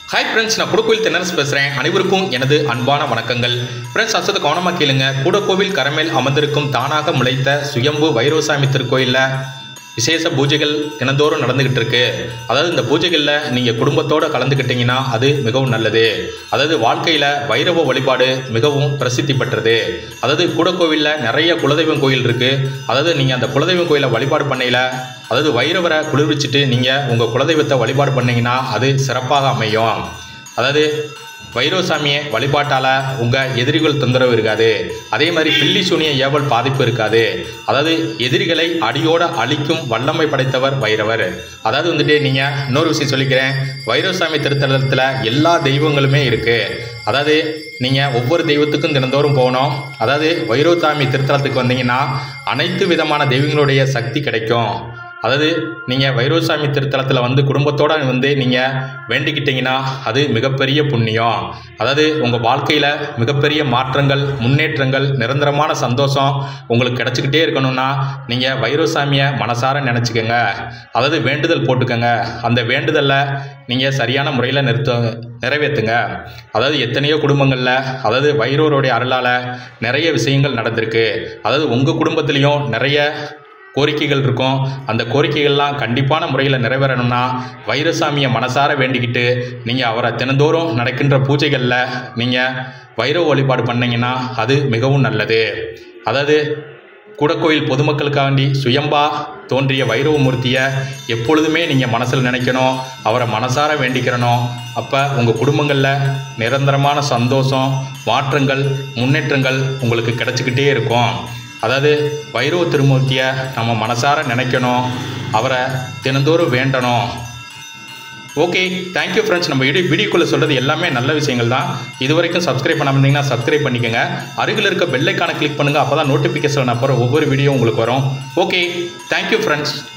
hi friends நான் குடக்கோவில் தென்னரசு பேசுகிறேன் அனைவருக்கும் எனது அன்பான வணக்கங்கள் ஃப்ரெண்ட்ஸ் அசத்து கவனமாக கேளுங்க கூடக்கோவில் கரமேல் அமர்ந்திருக்கும் தானாக முளைத்த சுயம்பு வைரவசாமி திருக்கோயிலில் விசேஷ பூஜைகள் தினந்தோறும் நடந்துக்கிட்டு இருக்கு அதாவது இந்த பூஜைகளில் நீங்கள் குடும்பத்தோடு கலந்துக்கிட்டீங்கன்னா அது மிகவும் நல்லது அதாவது வாழ்க்கையில் வைரவ வழிபாடு மிகவும் பிரசித்தி பெற்றது அதாவது கூடக்கோவிலில் நிறைய குலதெய்வம் கோயில் இருக்குது அதாவது நீங்கள் அந்த குலதெய்வம் கோயிலை வழிபாடு பண்ணையில் அதாவது வைரவரை குளிர்விச்சிட்டு நீங்கள் உங்கள் குலதெய்வத்தை வழிபாடு பண்ணீங்கன்னா அது சிறப்பாக அமையும் அதாவது வைரவசாமியை வழிபாட்டால் உங்கள் எதிரிகள் தொந்தரவு இருக்காது அதே மாதிரி பில்லி சூனிய ஏவல் பாதிப்பு இருக்காது அதாவது எதிரிகளை அடியோட அழிக்கும் வல்லமை படைத்தவர் வைரவர் அதாவது வந்துட்டு நீங்கள் இன்னொரு விஷயம் சொல்லிக்கிறேன் வைரவசாமி திருத்தலத்தில் எல்லா தெய்வங்களுமே இருக்குது அதாவது நீங்கள் ஒவ்வொரு தெய்வத்துக்கும் தினந்தோறும் போகணும் அதாவது வைரவசாமி திருத்தலத்துக்கு வந்தீங்கன்னா அனைத்து விதமான தெய்வங்களுடைய சக்தி கிடைக்கும் அதாவது நீங்கள் வைரவசாமி திருத்தலத்தில் வந்து குடும்பத்தோடு வந்து நீங்கள் வேண்டிக்கிட்டீங்கன்னா அது மிகப்பெரிய புண்ணியம் அதாவது உங்கள் வாழ்க்கையில் மிகப்பெரிய மாற்றங்கள் முன்னேற்றங்கள் நிரந்தரமான சந்தோஷம் உங்களுக்கு கிடச்சிக்கிட்டே இருக்கணும்னா நீங்கள் வைரவசாமியை மனசார நினச்சிக்கோங்க அதாவது வேண்டுதல் போட்டுக்கோங்க அந்த வேண்டுதலில் நீங்கள் சரியான முறையில் நிறுத்த நிறைவேற்றுங்க அதாவது எத்தனையோ குடும்பங்களில் அதாவது வைரவருடைய அருளால் நிறைய விஷயங்கள் நடந்திருக்கு அதாவது உங்கள் குடும்பத்துலேயும் நிறைய கோரிக்கைகள் இருக்கும் அந்த கோரிக்கைகள்லாம் கண்டிப்பான முறையில் நிறைவேறணும்னா வைரசாமியை மனசார வேண்டிக்கிட்டு நீங்கள் அவரை தினந்தோறும் நடக்கின்ற பூஜைகளில் நீங்கள் வைரவ வழிபாடு பண்ணீங்கன்னா அது மிகவும் நல்லது அதாவது கூடக்கோயில் பொதுமக்களுக்காண்டி சுயம்பா தோன்றிய வைரவமூர்த்தியை எப்பொழுதுமே நீங்கள் மனசில் நினைக்கணும் அவரை மனசார வேண்டிக்கிறணும் அப்போ உங்கள் குடும்பங்களில் நிரந்தரமான சந்தோஷம் மாற்றங்கள் முன்னேற்றங்கள் உங்களுக்கு கிடச்சிக்கிட்டே இருக்கும் அதாவது வைரவ திருமூர்த்தியை நம்ம மனசார நினைக்கணும் அவரை தினந்தோறும் வேண்டணும் ஓகே தேங்க்யூ ஃப்ரெண்ட்ஸ் நம்ம வீடியோ வீடியோக்குள்ளே சொல்கிறது எல்லாமே நல்ல விஷயங்கள் தான் இது வரைக்கும் சப்ஸ்கிரைப் பண்ணாமல் இருந்தீங்கன்னா சப்ஸ்கிரைப் பண்ணிக்கோங்க அருகில் இருக்க பெல்லைக்கான கிளிக் பண்ணுங்கள் அப்போ தான் நோட்டிஃபிகேஷன் அப்புறம் ஒவ்வொரு வீடியோ உங்களுக்கு வரும் ஓகே தேங்க்யூ ஃப்ரெண்ட்ஸ்